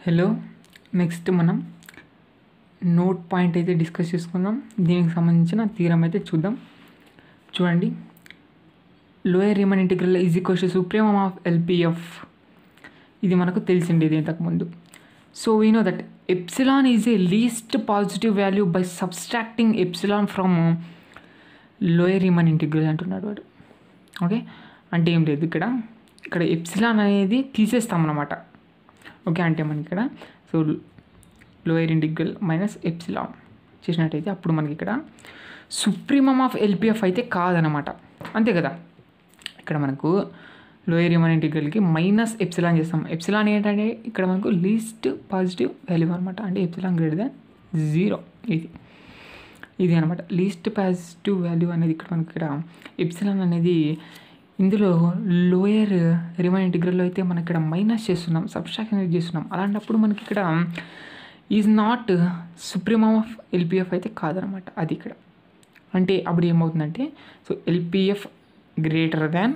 hello next మనం note point అయితే discuss చేసుకుందాం దీనికి సంబంధించిన తీరం అయితే చూద్దాం చూడండి lower Riemann integral is equals to supremum of LPF ఇది మనకు తెలిసిండేది ఇంతకుముందు so we know that epsilon is a least positive value by subtracting epsilon from lower Riemann integral అంటున్నాడు వాడు ఓకే అంటే ఏం లేదు ఇక్కడ ఇక్కడ ఎప్సిలాన్ అనేది తీసేస్తాం అన్నమాట ఓకే అంటే మనకి ఇక్కడ so lower integral minus epsilon చేసినట్టయితే అప్పుడు మనకి ఇక్కడ సుప్రీమం ఆఫ్ ఎల్పిఎఫ్ అయితే కాదనమాట అంతే కదా ఇక్కడ మనకు లోయర్ రిమన్ ఇంటిగ్రల్కి మైనస్ ఎప్సిలాన్ చేస్తాం ఎప్సిలాన్ ఏంటంటే ఇక్కడ మనకు లీస్ట్ పాజిటివ్ వాల్యూ అనమాట అంటే ఎప్సిలాన్ గ్రేటర్ దాన్ జీరో ఇది ఇది అనమాట లీస్ట్ పాజిటివ్ వాల్యూ అనేది ఇక్కడ మనకి ఇక్కడ ఎప్సిలాన్ అనేది ఇందులో లోయర్ రిమన్ ఇంటిగ్రల్లో అయితే మనం ఇక్కడ మైనస్ చేస్తున్నాం సబ్స్ట్రాక్షన్ అనేది చేస్తున్నాం అలాంటప్పుడు మనకి ఇక్కడ is not supremum of LPF అయితే కాదనమాట అది ఇక్కడ అంటే అప్పుడు ఏమవుతుందంటే so LPF greater than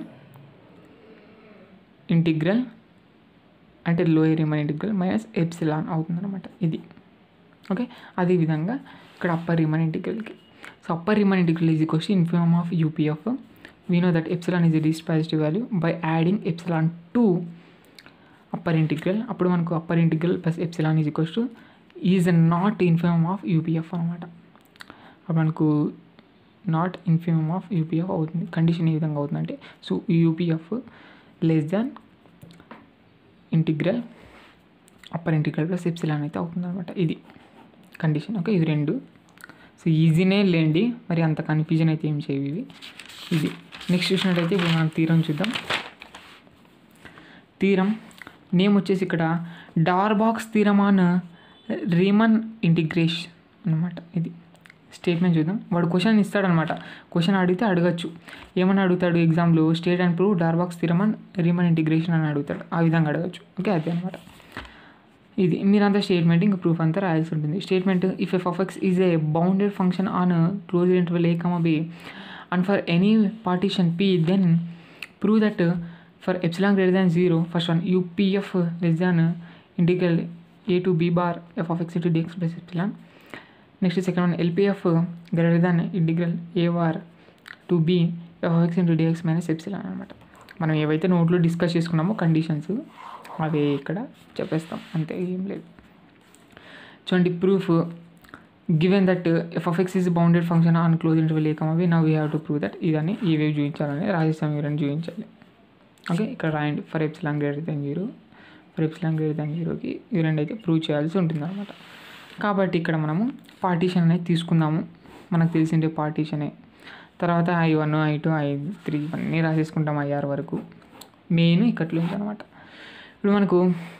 integral అంటే lower Riemann integral minus epsilon అవుతుందన్నమాట ఇది ఓకే అదేవిధంగా ఇక్కడ అప్పర్ రిమన్ ఇంటిగ్రల్కి so upper Riemann integral is equals infimum of UPF we know that epsilon is least positive value by adding epsilon to upper integral అప్పుడు మనకు upper integral plus epsilon is equals to is not infimum of UPF అనమాట అప్పుడు మనకు not infimum of UPF అవుతుంది condition ఏ విధంగా అవుతుందంటే so UPF less than integral upper integral plus epsilon అయితే అవుతుంది అనమాట ఇది కండిషన్ ఓకే ఇది రెండు సో ఈజీనే లేండి మరి అంత కన్ఫ్యూజన్ అయితే ఏం చేయవు ఇవి ఇది నెక్స్ట్ చూసినట్టయితే ఇప్పుడు మనం తీరం చూద్దాం తీరం నేమ్ వచ్చేసి ఇక్కడ డార్బాక్స్ తీరం ఆన్ రీమన్ ఇంటిగ్రేషన్ అనమాట ఇది స్టేట్మెంట్ చూద్దాం వాడు క్వశ్చన్ ఇస్తాడనమాట క్వశ్చన్ అడిగితే అడగచ్చు ఏమని అడుగుతాడు ఎగ్జామ్లో state and prove Darboux's theorem Riemann integration అని అడుగుతాడు ఆ విధంగా అడగచ్చు ఓకే అదే అనమాట ఇది మీరంతా స్టేట్మెంట్ ఇంకా ప్రూఫ్ అంతా రాయాల్సి ఉంటుంది statement if f of x is a bounded function on close interval a comma b and for any partition p then prove that for epsilon greater than zero first one UPF less than integral a to b bar f of x to dx plus epsilon next second one LPF greater than integral a bar to b f of x into dx minus epsilon అనమాట మనం ఏవైతే నోట్లో discuss చేసుకున్నామో conditions అవి ఇక్కడ చెప్పేస్తాం అంతే ఏం లేదు చూడండి proof given that f of x is bounded function on close interval a comma b నా we have to prove that ఇదని ఈ వేవ్ చూపించాలని రాజస్థాన్ వీరని చూపించాలి ఓకే ఇక్కడ రాయండి for epsilon greater than zero for epsilon greater than జీరోకి ఈ రెండు అయితే ప్రూవ్ చేయాల్సి ఉంటుంది అనమాట కాబట్టి ఇక్కడ మనము పార్టీషన్ అనేది తీసుకుందాము మనకు తెలిసిండే పార్టీషనే తర్వాత I one I two I three ఇవన్నీ రాసేసుకుంటాం ఐఆర్ వరకు మెయిన్ ఇక్కట్లో నుంచి అనమాట ఇప్పుడు మనకు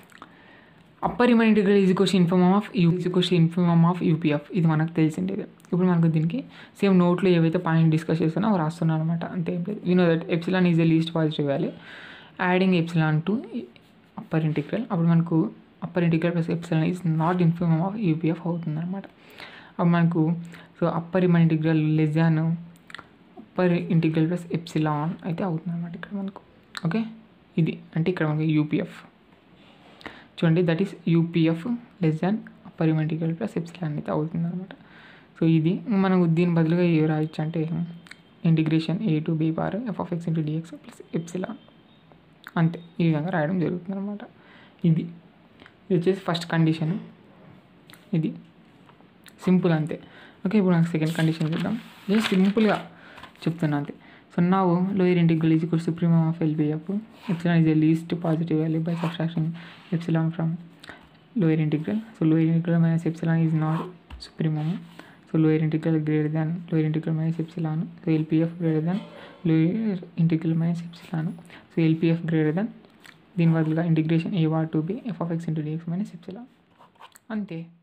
upper Riemann integral is question infimum of U is question infimum of UPF ఇది మనకు తెలిసిండేది ఇప్పుడు మనకు దీనికి సేమ్ నోట్లో ఏవైతే పాయింట్ డిస్కస్ చేస్తున్నా అవి రాస్తున్నాను అనమాట అంతే ఏం లేదు you know that epsilon is a least positive value adding epsilon to upper integral అప్పుడు మనకు upper integral plus epsilon is not infimum of UPF అవుతుంది అనమాట అప్పుడు మనకు so upper Riemann integral less than upper integral plus epsilon అయితే అవుతుంది అనమాట ఇక్కడ మనకు ఓకే ఇది అంటే ఇక్కడ మనకి యూపీఎఫ్ చూడండి that is UPF less than upper integral plus epsilon అయితే అవుతుంది అనమాట సో ఇది మనం దీని బదులుగా ఏ రాయొచ్చు అంటే integration a to b bar f of x into dx plus epsilon అంతే ఈ విధంగా రాయడం జరుగుతుంది అనమాట ఇది ఇది వచ్చేసి ఫస్ట్ కండిషన్ ఇది సింపుల్ అంతే ఓకే ఇప్పుడు నాకు సెకండ్ కండిషన్ చూద్దాం జస్ట్ సింపుల్గా చెప్తున్నా అంతే సో నా lower integral is equal supremum of LPF epsilon is a least positive value by subtraction epsilon from lower integral so lower integral minus epsilon is not supremum so lower integral greater than lower integral minus epsilon so LPF greater than lower integral minus epsilon so LPF greater than దీని బదులుగా integration a bar to b f of x into dx minus epsilon అంతే